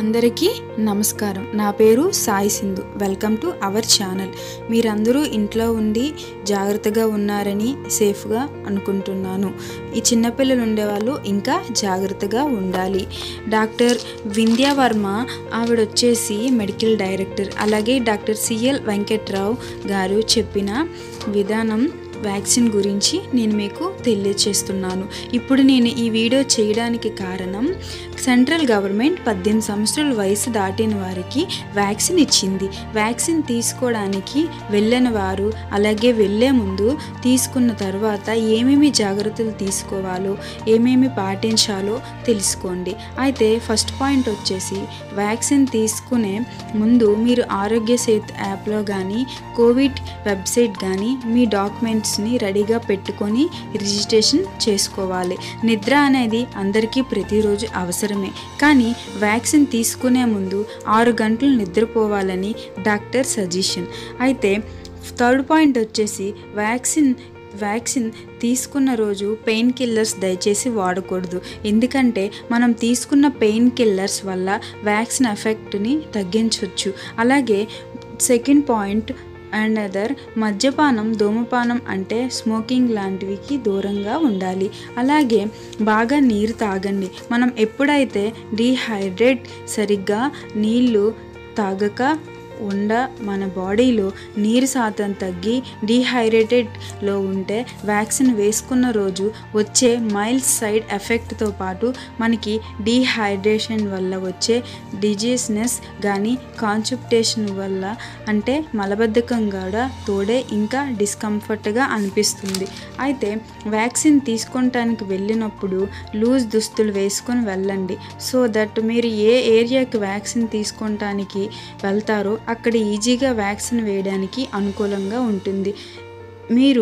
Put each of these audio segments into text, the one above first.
అందరికీ నమస్కారం నా పేరు Sai Sindhu welcome to our channel మీరందరూ ఇంట్లో ఉండి జాగ్రత్తగా ఉన్నారని సేఫ్గా అనుకుంటున్నాను ఈ చిన్నపిల్లలు ఉండేవాళ్ళు ఇంకా జాగ్రత్తగా ఉండాలి డాక్టర్ వింధ్యా వర్మ ఆవిడ వచ్చేసి మెడికల్ డైరెక్టర్ అలాగే డాక్టర్ సిఎల్ వెంకట్రావు గారు చెప్పిన విధానం వ్యాక్సిన్ గురించి నేను మీకు తెలియచేస్తున్నాను ఇప్పుడు నేను ఈ వీడియో చేయడానికి కారణం సెంట్రల్ గవర్నమెంట్ పద్దెనిమిది సంవత్సరాల వయసు దాటిన వారికి వ్యాక్సిన్ ఇచ్చింది వ్యాక్సిన్ తీసుకోవడానికి వెళ్ళిన వారు అలాగే వెళ్ళే ముందు తీసుకున్న తర్వాత ఏమేమి జాగ్రత్తలు తీసుకోవాలో ఏమేమి పాటించాలో తెలుసుకోండి అయితే ఫస్ట్ పాయింట్ వచ్చేసి వ్యాక్సిన్ తీసుకునే ముందు మీరు ఆరోగ్య సేతు యాప్లో కానీ కోవిడ్ వెబ్సైట్ కానీ మీ డాక్యుమెంట్స్ని రెడీగా పెట్టుకొని రిజిస్ట్రేషన్ చేసుకోవాలి నిద్ర అనేది అందరికీ ప్రతిరోజు అవసరమే కానీ వ్యాక్సిన్ తీసుకునే ముందు ఆరు గంటలు నిద్రపోవాలని డాక్టర్ సజెషన్ అయితే థర్డ్ పాయింట్ వచ్చేసి వ్యాక్సిన్ వ్యాక్సిన్ తీసుకున్న రోజు పెయిన్ కిల్లర్స్ దయచేసి వాడకూడదు ఎందుకంటే మనం తీసుకున్న పెయిన్ కిల్లర్స్ వల్ల వ్యాక్సిన్ ఎఫెక్ట్ని తగ్గించవచ్చు అలాగే సెకండ్ పాయింట్ అండ్ అదర్ మద్యపానం ధూమపానం అంటే స్మోకింగ్ లాంటివికి దూరంగా ఉండాలి అలాగే బాగా నీరు తాగండి మనం ఎప్పుడైతే డీహైడ్రేట్ సరిగ్గా నీళ్ళు తాగక ఉండ మన బాడీలో నీరు శాతం తగ్గి డీహైడ్రేటెడ్లో ఉంటే వ్యాక్సిన్ వేసుకున్న రోజు వచ్చే మైల్డ్ సైడ్ ఎఫెక్ట్తో పాటు మనకి డీహైడ్రేషన్ వల్ల వచ్చే డిజీస్నెస్ కానీ కాన్సెప్టేషన్ వల్ల అంటే మలబద్ధకం కూడా తోడే ఇంకా డిస్కంఫర్ట్గా అనిపిస్తుంది అయితే వ్యాక్సిన్ తీసుకోవటానికి వెళ్ళినప్పుడు లూజ్ దుస్తులు వేసుకొని వెళ్ళండి సో దట్ మీరు ఏ ఏరియాకి వ్యాక్సిన్ తీసుకోవటానికి వెళ్తారో అక్కడ ఈజీగా వ్యాక్సిన్ వేయడానికి అనుకూలంగా ఉంటుంది మీరు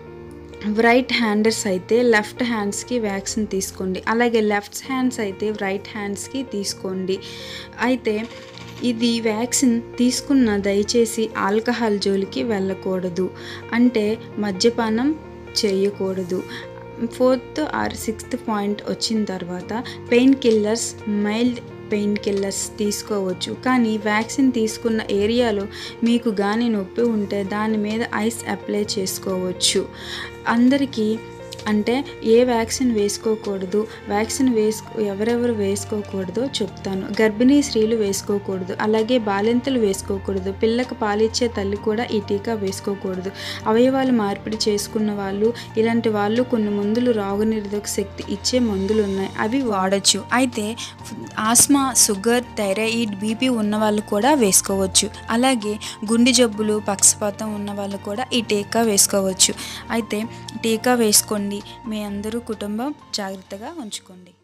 రైట్ హ్యాండర్స్ అయితే లెఫ్ట్ హ్యాండ్స్కి వ్యాక్సిన్ తీసుకోండి అలాగే లెఫ్ట్ హ్యాండ్స్ అయితే రైట్ హ్యాండ్స్కి తీసుకోండి అయితే ఇది వ్యాక్సిన్ తీసుకున్న దయచేసి ఆల్కహాల్ జోలికి వెళ్ళకూడదు అంటే మద్యపానం చేయకూడదు ఫోర్త్ ఆర్ సిక్స్త్ పాయింట్ వచ్చిన తర్వాత painkillers mild painkillers తీసుకోవచ్చు కానీ వ్యాక్సిన్ తీసుకున్న ఏరియాలో మీకు గాని నొప్పి ఉంటే దాని మీద ఐస్ అప్లై చేసుకోవచ్చు అందరికీ అంటే ఏ వ్యాక్సిన్ వేసుకోకూడదు వ్యాక్సిన్ వేసుకో ఎవరెవరు వేసుకోకూడదో చెప్తాను గర్భిణీ స్త్రీలు వేసుకోకూడదు అలాగే బాలింతలు వేసుకోకూడదు పిల్లకు పాలిచ్చే తల్లి కూడా ఈ టీకా వేసుకోకూడదు అవయవాలు మార్పిడి చేసుకున్న వాళ్ళు ఇలాంటి వాళ్ళు కొన్ని మందులు రోగనిరోధక శక్తి ఇచ్చే మందులు ఉన్నాయి అవి వాడచ్చు అయితే ఆస్మా షుగర్ థైరాయిడ్ బీపీ ఉన్న వాళ్ళు కూడా వేసుకోవచ్చు అలాగే గుండె జబ్బులు పక్షపాతం ఉన్న వాళ్ళు కూడా ఈ టీకా వేసుకోవచ్చు అయితే టీకా వేసుకోండి మీ అందరూ కుటుంబం జాగ్రత్తగా ఉంచుకోండి